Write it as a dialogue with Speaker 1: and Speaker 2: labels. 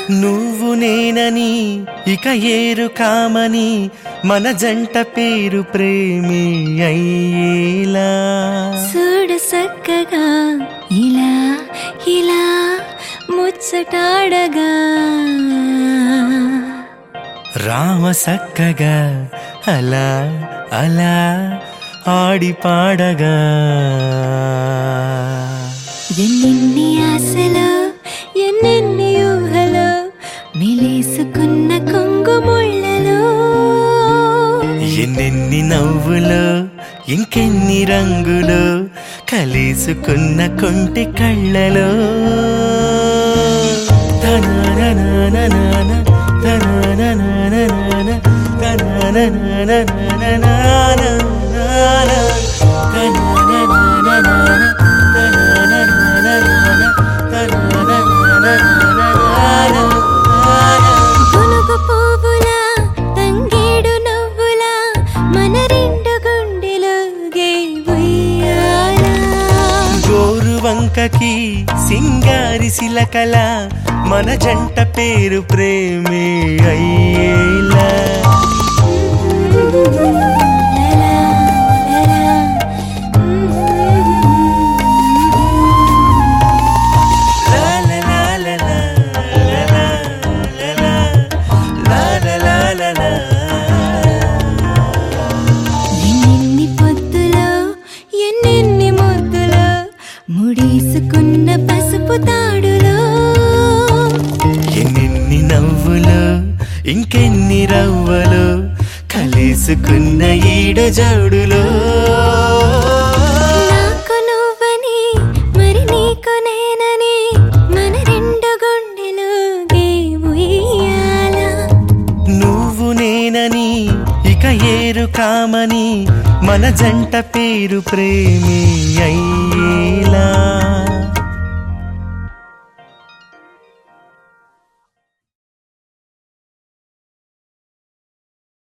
Speaker 1: నువ్వు నేనని ఇక ఏరు కామని మన జంట పేరు ప్రేమి అయ్యేలా
Speaker 2: చూడు సక్కగా ఇలా ఇలా ముచ్చటాడగా
Speaker 1: రామ సక్కగా అలా అలా ఆడి పాడగా
Speaker 2: ఎన్నెన్ని ఆశలు ఎన్నెన్ని ఊహలు మెలేసుకున్న కొంగు ముళ్ళలో
Speaker 1: ఎన్నెన్ని నవ్వులు ఇంకెన్ని రంగులు కలిసుకున్న కొంటి కళ్ళలో తనననననన, తనననననన, తననననననననననన, తనననననన, తనననననన, తననననననననన.
Speaker 2: పునుగు పువ్వులా తంగేడు నవ్వులా మన రెండు గుండెలో ఉయ్యాలా
Speaker 1: గోరు వంకకి సింగారి శిలకల మన జంట పేరు ప్రేమే అయ్యేలా లా లా లా లా లా, లా లా లా లా, లా లా లా లా లా.
Speaker 2: ఎన్నెన్ని పొద్దులో ఎన్నెన్ని ముద్దులో ముడేసుకున్న పసుపు తాడులో
Speaker 1: ఎన్నెన్ని నవ్వులు ఇంకెన్ని రవ్వలు కలిసుకున్న ఈడు జోడులో
Speaker 2: నాకు నువ్వని మరి నీకు నేనని మన రెండు గుండెలు ఉయ్యాలా
Speaker 1: నువ్వు నేనని ఇక ఏరు కామని మన జంట పేరు ప్రేమి అయ్యి